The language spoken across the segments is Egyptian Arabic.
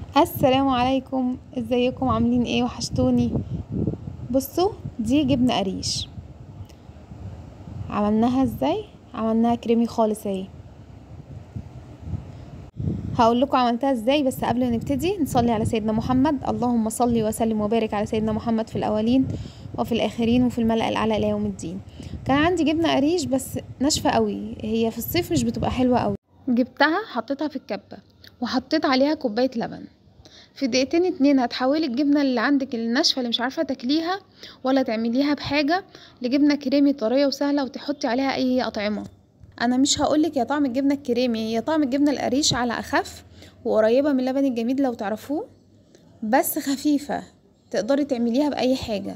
السلام عليكم ازيكم عاملين ايه وحشتوني بصوا دي جبنه قريش عملناها ازاي عملناها كريمي خالص اهي هقول لكم عملتها ازاي بس قبل ما نبتدي نصلي على سيدنا محمد اللهم صل وسلم وبارك على سيدنا محمد في الاولين وفي الاخرين وفي الملأ الاعلى الى يوم الدين كان عندي جبنه قريش بس ناشفه قوي هي في الصيف مش بتبقى حلوه قوي جبتها حطيتها في الكبه وحطيت عليها كوبايه لبن في دقيقتين اتنين هتحولي الجبنة اللي عندك الناشفة اللي مش عارفة تاكليها ولا تعمليها بحاجة لجبنة كريمي طرية وسهلة وتحطي عليها اي اطعمة انا مش هقولك يا طعم الجبنة الكريمي هي طعم الجبنة القريش على اخف وقريبة من اللبن الجميد لو تعرفوه بس خفيفة تقدري تعمليها باي حاجة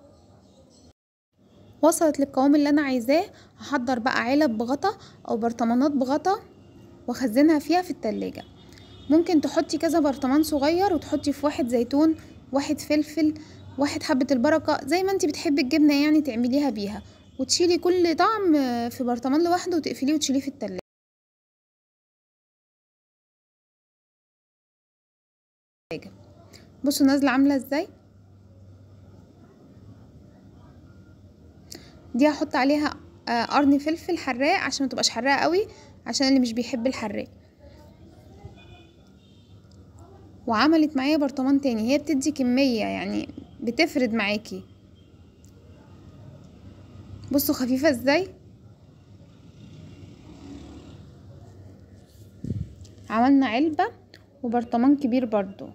وصلت للقوام اللي انا عايزاه هحضر بقى علب بغطا او برطمانات بغطا واخزنها فيها في التلاجة ممكن تحطي كذا برطمان صغير وتحطي في واحد زيتون واحد فلفل واحد حبة البركة زي ما انتي بتحبي الجبنة يعني تعمليها بيها وتشيلي كل طعم في برطمان لوحده وتقفليه وتشيليه في التلاجة بصوا نازلة عاملة ازاي دي هحط عليها قرن فلفل حراق عشان متبقاش حراقة قوي عشان اللي مش بيحب الحراق وعملت معايا برطمان تاني هي بتدي كمية يعني بتفرد معاكي بصوا خفيفة ازاي عملنا علبة وبرطمان كبير برضو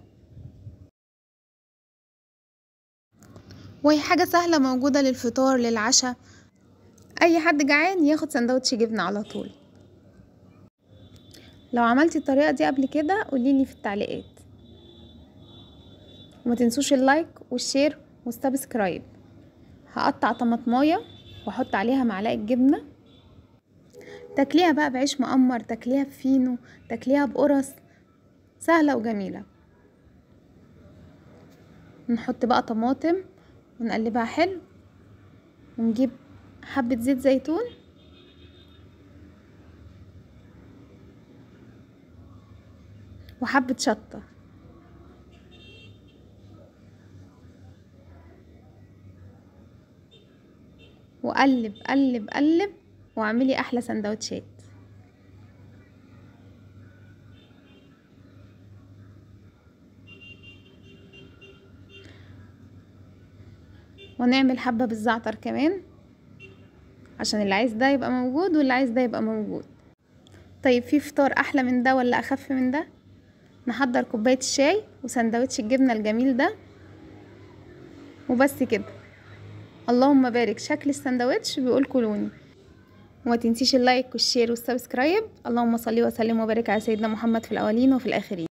وهي حاجة سهلة موجودة للفطار للعشاء اي حد جعان ياخد سندوتش جبنة على طول لو عملتي الطريقة دي قبل كده قوليلي في التعليقات وما تنسوش اللايك والشير والسبسكرايب هقطع طماطمايه واحط عليها معلقه جبنه تاكليها بقى بعيش مقمر تاكليها بفينو تاكليها بقرص سهله وجميله نحط بقى طماطم ونقلبها حلو ونجيب حبه زيت زيتون وحبه شطه وقلب قلب قلب واعملي احلى سندوتشات ونعمل حبة بالزعتر كمان عشان اللي عايز ده يبقى موجود واللي عايز ده يبقى موجود طيب في فطار احلى من ده ولا اخف من ده نحضر كوباية الشاي وسندوتش الجبنة الجميل ده وبس كده اللهم بارك شكل السندوتش بيقول كلوني وما تنسيش اللايك والشير والسبسكرايب اللهم صل وسلم وبارك على سيدنا محمد في الاولين وفي الاخرين